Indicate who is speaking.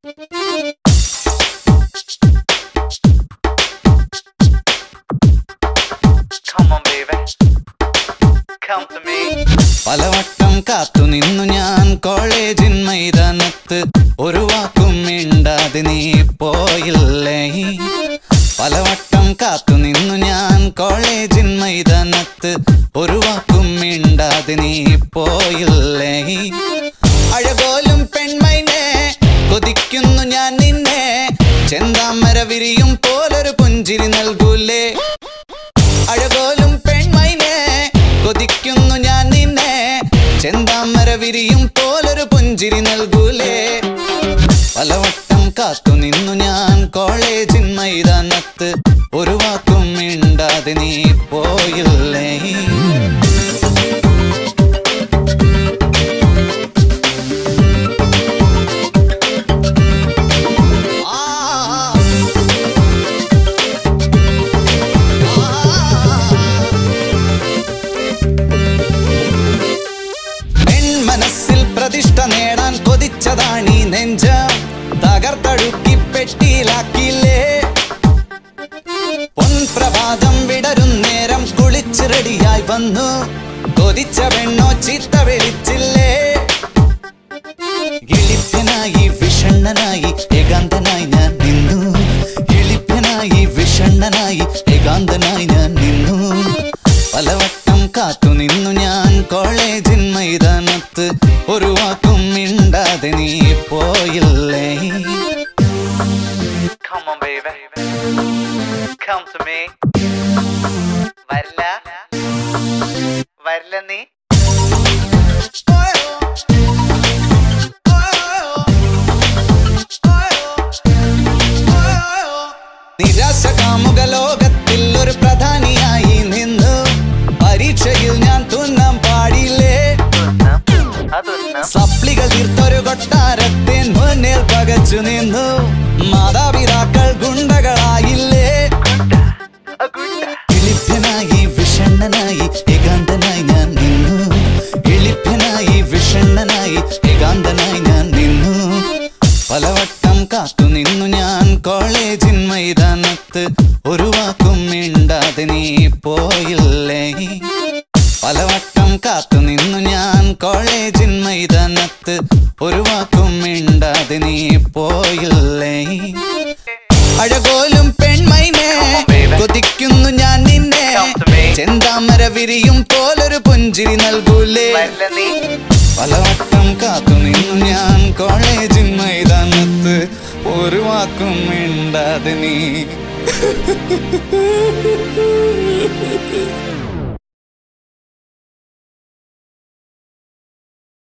Speaker 1: Come on, baby. Come to me.
Speaker 2: പലവട്ടം കാത്തു നിന്നു ഞാൻ കോളേജിൻ മൈതാനത്ത് ഒരു വാക്കും മിണ്ടാതെ നീ പോയില്ലേ പലവട്ടം കാത്തു നിന്നു ഞാൻ കോളേജിൻ മൈതാനത്ത് ഒരു വാക്കും മിണ്ടാതെ നീ പോയില്ലേ അഴകോലും പെൺമൈനെ കൊതിക്കുന്നു ഞാൻ നിന്നെ ചെന്താമര വിരിയും പോലൊരു പുഞ്ചിരി നൽകൂലേ അഴകോലും പെൺമൈനെ കൊതിക്കുന്നു ഞാൻ നിന്നെ ചെന്താമര വിരിയും പോലൊരു പുഞ്ചിരി നൽകൂലേ പലവട്ടം കാത്തു നിന്നു ഞാൻ കോളേജിൻ മൈതാനത്ത് ഒരു വാക്കും മിണ്ടാതെ നീ പോയില്ലേ ആ പെൺമനസ്സിൽ പ്രതിഷ്ഠ നേടാൻ കൊതിച്ചതാണീ നെഞ്ച തകർത്തഴുക്കി പെട്ടിയിലാക്കിയില്ലേ പൊൻപ്രഭാതം വിടരും നേരം കുളിച്ച് റെഡിയായി വന്നു കൊതിച്ച പെണ്ണോ ചീത്ത വിളിച്ചില്ലേ എളിപ്പനായി വിഷണ്ണനായി ഏകാന്തനായി ഞാൻ നിന്നു എളിപ്പനായി വിഷണ്ണനായി ഏകാന്തനായി ഞാൻ നിന്നു പലവട്ടം കാത്തു നിന്നു ഞാൻ കോളേജിൻ മൈതാനത്ത് ഒരു വാക്കും മിണ്ടാതെ നീ പോയില്ലേ
Speaker 1: Come on, baby. Come to me. വരില്ല വരില്ല നീ
Speaker 2: നിരാശ കാമുക ലോകത്തിൽ ഒരു പ്രധാനിയായി നിന്നു പരീക്ഷയിൽ ഞാൻ തുന്നാൻ പാടില്ലേ
Speaker 1: തുന്നാം അതൊന്നാം
Speaker 2: സപ്ലികൾ തീർത്തൊരു കൊട്ടാരത്തിൻ മുന്നിൽ പകച്ചു നിന്നു മാതാപിതാക്കൾ ഗുണ്ടകളായില്ലേ എളിപ്പനായി വിഷണ്ണനായി ഏകാന്തനായി ഞാൻ നിന്നു എളിപ്പനായി വിഷണ്ണനായി ഏകാന്തനായി ഞാൻ നിന്നു പലവട്ടം കാത്തു നിന്നു ഞാൻ കോളേജിൻ മൈതാനത്ത് ഒരു വാക്കും മിണ്ടാതെ നീ പോയില്ലേ പലവട്ടം കാത്തു നിന്നു ഞാൻ കോളേജിൻ മൈതാനത്ത് ഒരു വാക്കും മിണ്ടാതെ നീ പോയില്ലേ അഴകോലും പെൺമൈനെ കൊതിക്കുന്നു ഞാൻ നിന്നെ ചെന്താമര വിരിയും പോലൊരു പുഞ്ചിരി നൽകൂലേ
Speaker 1: വരില്ല നീ
Speaker 2: പലവട്ടം കാത്തു നിന്നു ഞാൻ കോളേജിൻ മൈതാനത്ത് ഒരു വാക്കും മിണ്ടാതെ നീ